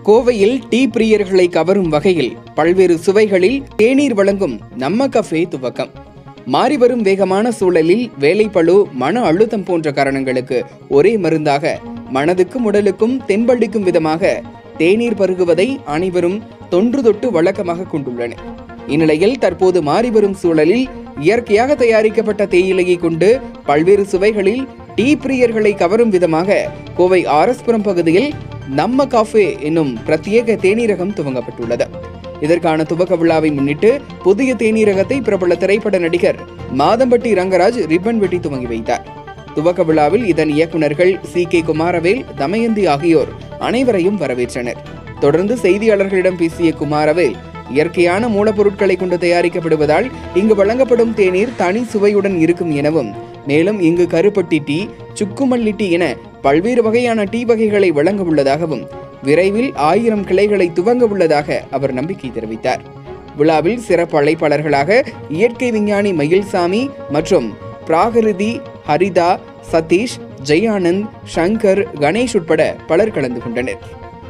கோவையில் டீ பிரியர்களை கவரும் வகையில் பல்வேறு சுவைகளில் தேநீர் வழங்கும் நம்ம கஃபே துவக்கம் மாறிவரும் வேகமான சூழலில் வேலைப்பளு மன அழுத்தம் போன்ற காரணங்களுக்கு ஒரே மருந்தாக மனதுக்கும் உடலுக்கும் தென்பளிக்கும் விதமாக தேநீர் பருகுவதை அனைவரும் தொன்று தொட்டு வழக்கமாக கொண்டுள்ளனர் இந்நிலையில் தற்போது மாறிவரும் சூழலில் இயற்கையாக தயாரிக்கப்பட்ட தேயிலையை கொண்டு பல்வேறு சுவைகளில் டீ பிரியர்களை கவரும் விதமாக கோவை ஆர்எஸ்புரம் பகுதியில் நம்ம காஃபே என்னும் பிரத்யேக தேநீரகம் துவங்கப்பட்டுள்ளது இதற்கான துவக்க விழாவை முன்னிட்டு புதிய தேநீரகத்தை பிரபல திரைப்பட நடிகர் மாதம்பட்டி ரங்கராஜ் ரிப்பன் வெட்டி துவங்கி வைத்தார் துவக்க விழாவில் இதன் இயக்குநர்கள் சி கே குமாரவேல் தமயந்தி ஆகியோர் அனைவரையும் வரவேற்றனர் தொடர்ந்து செய்தியாளர்களிடம் பேசிய குமாரவேல் இயற்கையான மூலப்பொருட்களை கொண்டு தயாரிக்கப்படுவதால் இங்கு வழங்கப்படும் தேநீர் தனி சுவையுடன் இருக்கும் எனவும் மேலும் இங்கு கருப்பட்டி டீ சுக்குமல்லி டீ என பல்வேறு வகையான டீ வகைகளை வழங்க உள்ளதாகவும் விரைவில் ஆயிரம் கிளைகளை துவங்க உள்ளதாக அவர் நம்பிக்கை தெரிவித்தார் விழாவில் சிறப்பு அழைப்பாளர்களாக இயற்கை விஞ்ஞானி மயில்சாமி மற்றும் பிராகிருதி ஹரிதா சதீஷ் ஜெயானந்த் சங்கர் கணேஷ் உட்பட பலர் கலந்து கொண்டனர்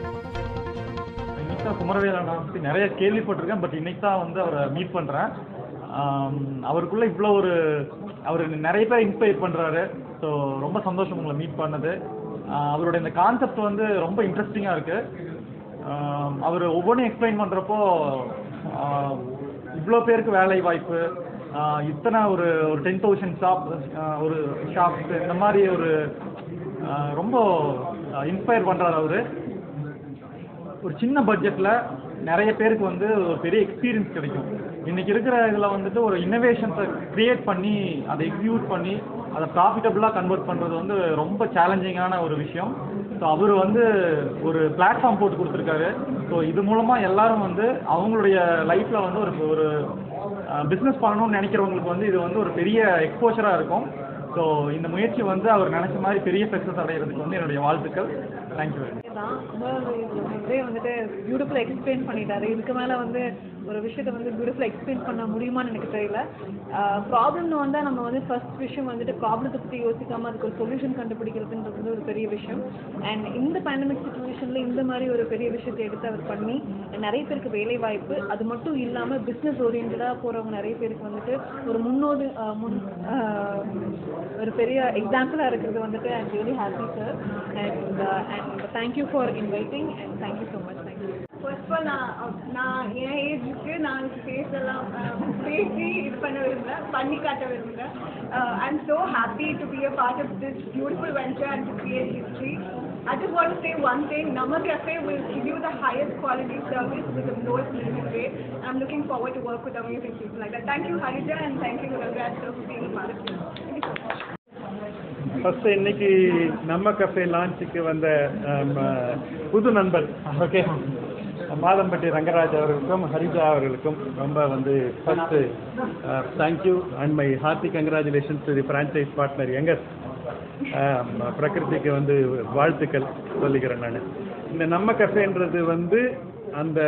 இன்னைக்கு தான் குமரவேல் அண்ணா பற்றி நிறைய கேள்விப்பட்டிருக்கேன் பட் இன்னைக்கு தான் வந்து அவரை மீட் பண்ணுறேன் அவருக்குள்ள இவ்வளோ ஒரு அவர் நிறைய பேர் இன்ஸ்பயர் பண்ணுறாரு ஸோ ரொம்ப சந்தோஷம் உங்களை மீட் பண்ணது ஆஹ் அவரோட இந்த கான்செப்ட் வந்து ரொம்ப இன்ட்ரெஸ்டிங்காக இருக்குது அவர் ஒவ்வொன்றும் எக்ஸ்பிளைன் பண்ணுறப்போ இவ்வளோ பேருக்கு வேலை வாய்ப்பு ஆஹ் இத்தனை ஒரு ஒரு டென் தௌசண்ட் ஷாப் ஒரு ஷாப்ஸ் இந்த மாதிரி ஒரு ஆஹ் ரொம்ப இன்ஸ்பயர் பண்ணுறாரு அவர் ஒரு சின்ன பட்ஜெட்டில் நிறைய பேருக்கு வந்து ஒரு பெரிய எக்ஸ்பீரியன்ஸ் கிடைக்கும் இன்னைக்கு இருக்கிற இதில் வந்துட்டு ஒரு இன்னோவேஷன்ஸை கிரியேட் பண்ணி அதை எக்ஸிக்யூட் பண்ணி அதை ப்ராஃபிட்டபுளாக கன்வெர்ட் பண்ணுறது வந்து ரொம்ப சேலஞ்சிங்கான ஒரு விஷயம் ஸோ அவர் வந்து ஒரு பிளாட்ஃபார்ம் போட்டு கொடுத்துருக்காரு ஸோ இது மூலமாக எல்லாரும் வந்து அவங்களுடைய லைஃப்பில் வந்து ஒரு ஒரு பிஸ்னஸ் பண்ணணும்னு நினைக்கிறவங்களுக்கு வந்து இது வந்து ஒரு பெரிய எக்ஸ்போஷராக இருக்கும் ஸோ இந்த முயற்சி வந்து அவர் நினச்ச மாதிரி பெரிய சக்ஸஸ் அடைகிறதுக்கு வந்து என்னுடைய வாழ்த்துக்கள் தேங்க்யூ வெரி மச் தான் இதே வந்துட்டு பியூட்டிஃபுல்லாக எக்ஸ்பிளைன் பண்ணிட்டாரு இதுக்கு மேலே வந்து ஒரு விஷயத்தை வந்து பியூட்டிஃபுல்லாக எக்ஸ்பிளைன் பண்ண முடியுமான்னு எனக்கு தெரியல ப்ராப்ளம்னு வந்தால் நம்ம வந்து ஃபர்ஸ்ட் விஷயம் வந்துட்டு ப்ராப்ளத்தை பற்றி யோசிக்காமல் அதுக்கு ஒரு சொல்யூஷன் கண்டுபிடிக்கிறதுன்றது வந்து ஒரு பெரிய விஷயம் அண்ட் இந்த பேண்டமிக் சுச்சுவேஷனில் இந்த மாதிரி ஒரு பெரிய விஷயத்தை எடுத்து அவர் பண்ணி நிறைய பேருக்கு வேலை வாய்ப்பு அது மட்டும் இல்லாமல் பிஸ்னஸ் ஓரியன்டாக போகிறவங்க நிறைய பேருக்கு வந்துட்டு ஒரு முன்னோடு ஆஹ் முன் ஆஹ் ஒரு பெரிய எக்ஸாம்பிளாக இருக்கிறது வந்துட்டு I'm really happy sir and and thank you for inviting and thank you so much thank you first of all நான் நான் என் ஏஜுக்கு நான் ஃபேஸ் எல்லாம் அஹ், பேசி இது பண்ண விரும்புகிறேன் பண்ணி காட்ட விரும்புகிறேன் I am so happy to be a part of this beautiful venture and to create history I just want to say one thing, Nama Cafe will give you the highest quality service with the lowest minimum rate. I'm looking forward to work with amazing people like that. Thank you, Harija, and thank you, Rangrat, for being a part of this. Thank you so much. First இன்னைக்கு நம்ம cafe லான்ச்சுக்கு வந்த ஆம், புது நண்பர் okay Madhampatti Rangaraj அவர்களுக்கும் ஹரிஜா அவர்களுக்கும் ரொம்ப வந்து first thank you and my hearty congratulations to the franchise partner எங்கர் பிரகிருதிக்கு வந்து வாழ்த்துக்கள் சொல்லிக்கிறேன் நான் இந்த நம்ம கஃபேன்றது வந்து அந்த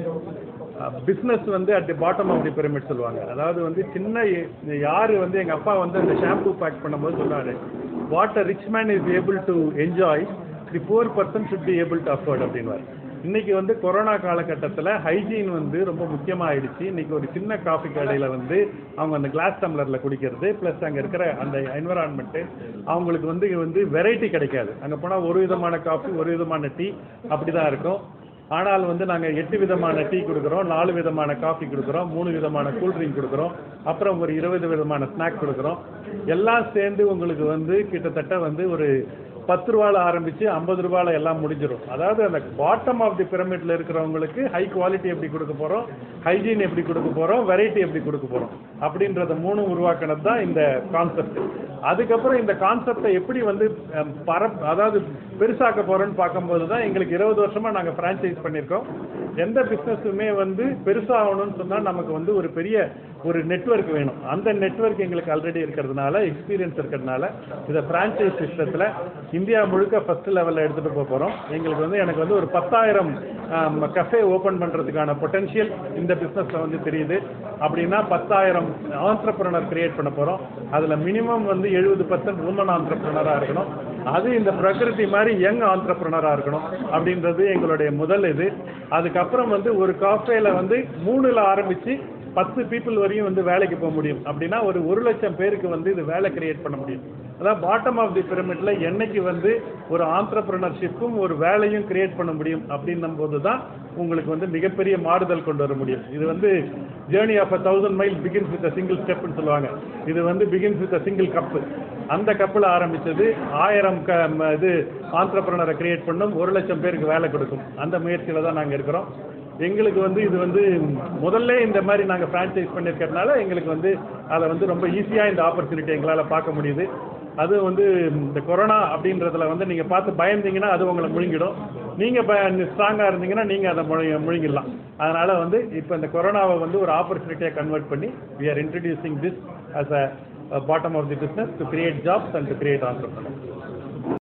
பிஸ்னஸ் வந்து at the bottom of the pyramid சொல்லுவாங்க அதாவது வந்து சின்ன யார் வந்து எங்கள் அப்பா வந்து அந்த ஷாம்பு பேக் பண்ணும்போது சொன்னாரு what a rich man is able to enjoy the four percent should be able to afford அப்படின்வார் இன்னைக்கு வந்து கொரோனா காலகட்டத்தில் ஹைஜீன் வந்து ரொம்ப முக்கியமாயிடுச்சு இன்னைக்கு ஒரு சின்ன காஃபி கடையில் வந்து அவங்க அந்த கிளாஸ் டம்ளரில் குடிக்கிறது ப்ளஸ் அங்கே இருக்கிற அந்த என்விரான்மெண்ட்டு அவங்களுக்கு வந்து வந்து வெரைட்டி கிடைக்காது அங்கே போனால் ஒரு விதமான காஃபி ஒரு விதமான டீ அப்படி தான் இருக்கும் ஆனால் வந்து நாங்கள் எட்டு விதமான டீ கொடுக்குறோம் நாலு விதமான காஃபி கொடுக்குறோம் மூணு விதமான கூல்ட்ரிங்க் கொடுக்குறோம் அப்புறம் ஒரு இருபது விதமான ஸ்நாக் கொடுக்குறோம் எல்லாம் சேர்ந்து உங்களுக்கு வந்து கிட்டத்தட்ட வந்து ஒரு பத்து ரூபாயில் ஆரம்பித்து ஐம்பது ரூபாயில் எல்லாம் முடிஞ்சிடும் அதாவது அந்த பாட்டம் ஆஃப் தி பிரமிட்ல இருக்கிறவங்களுக்கு ஹை குவாலிட்டி எப்படி கொடுக்க போகிறோம் ஹைஜீன் எப்படி கொடுக்க போகிறோம் வெரைட்டி எப்படி கொடுக்க போகிறோம் அப்படின்றத மூணும் உருவாக்கினது தான் இந்த கான்செப்ட் அதுக்கப்புறம் இந்த கான்செப்டை எப்படி வந்து அஹ், பர அதாவது பெருசாக்க போகிறோன்னு பார்க்கும்போது தான் எங்களுக்கு இருபது வருஷமாக நாங்கள் ஃப்ரான்ச்சைஸ் பண்ணியிருக்கோம் எந்த பிஸ்னஸுமே வந்து பெருசாகணும்னு சொன்னால் நமக்கு வந்து ஒரு பெரிய ஒரு நெட்வொர்க் வேணும் அந்த நெட்வொர்க் எங்களுக்கு ஆல்ரெடி இருக்கிறதுனால எக்ஸ்பீரியன்ஸ் இருக்கிறதுனால இதை ஃப்ரான்ச்சைஸ் சிஸ்டத்தில் இந்தியா முழுக்க ஃபர்ஸ்ட் லெவலில் எடுத்துகிட்டு போக போகிறோம் எங்களுக்கு வந்து எனக்கு வந்து ஒரு பத்தாயிரம் கஃபே ஓப்பன் பண்ணுறதுக்கான பொட்டென்ஷியல் இந்த பிஸ்னஸில் வந்து தெரியுது அப்படின்னா பத்தாயிரம் ஆண்டர்பிரனர் கிரியேட் பண்ண போகிறோம் அதில் மினிமம் வந்து எழுபது பர்சன்ட் உமன் ஆண்டர்பிரனராக இருக்கணும் அது இந்த பிரகிருதி மாதிரி யங் ஆண்டர்பிரினராக இருக்கணும் அப்படின்றது எங்களுடைய முதல் இது அதுக்கப்புறம் வந்து ஒரு காஃபேல வந்து மூணுல ஆரம்பிச்சு பத்து பீப்புள் வரையும் வந்து வேலைக்கு போக முடியும் அப்படின்னா ஒரு ஒரு லட்சம் பேருக்கு வந்து இது வேலை கிரியேட் பண்ண முடியும் அதான் பாட்டம் ஆஃப் தி பிரமிட்ல என்னைக்கு வந்து ஒரு ஆண்டர்பிரினர்ஷிப்பும் ஒரு வேலையும் கிரியேட் பண்ண முடியும் அப்படின்னும் போது தான் உங்களுக்கு வந்து மிகப்பெரிய மாறுதல் கொண்டு வர முடியும் இது வந்து journey of a thousand mile begins with a single ஸ்டெப்னு சொல்லுவாங்க இது வந்து begins with a single cup அந்த கப்பில் ஆரம்பிச்சது ஆயிரம் க ம- இது ஆண்டர்பிரினரை கிரியேட் பண்ணும் ஒரு லட்சம் பேருக்கு வேலை கொடுக்கும் அந்த முயற்சியில் தான் நாங்கள் இருக்கிறோம் எங்களுக்கு வந்து இது வந்து முதல்ல இந்த மாதிரி நாங்கள் ஃப்ரான்ச்சைஸ் பண்ணியிருக்கறதுனால எங்களுக்கு வந்து அதில் வந்து ரொம்ப ஈஸியாக இந்த ஆப்பர்ச்சுனிட்டி எங்களால் பார்க்க முடியுது அது வந்து இந்த கொரோனா அப்படின்றதுல வந்து நீங்கள் பார்த்து பயந்தீங்கன்னா அது உங்களை முழுங்கிடும் நீங்கள் ப ஸ்ட்ராங்காக இருந்தீங்கன்னா நீங்கள் அதை முழு முழுங்கிடலாம் அதனால் வந்து இப்போ இந்த கொரோனாவை வந்து ஒரு ஆப்பர்ச்சுனிட்டியாக கன்வெர்ட் பண்ணி we are introducing this as a, a bottom of the business to create jobs and to create entrepreneurs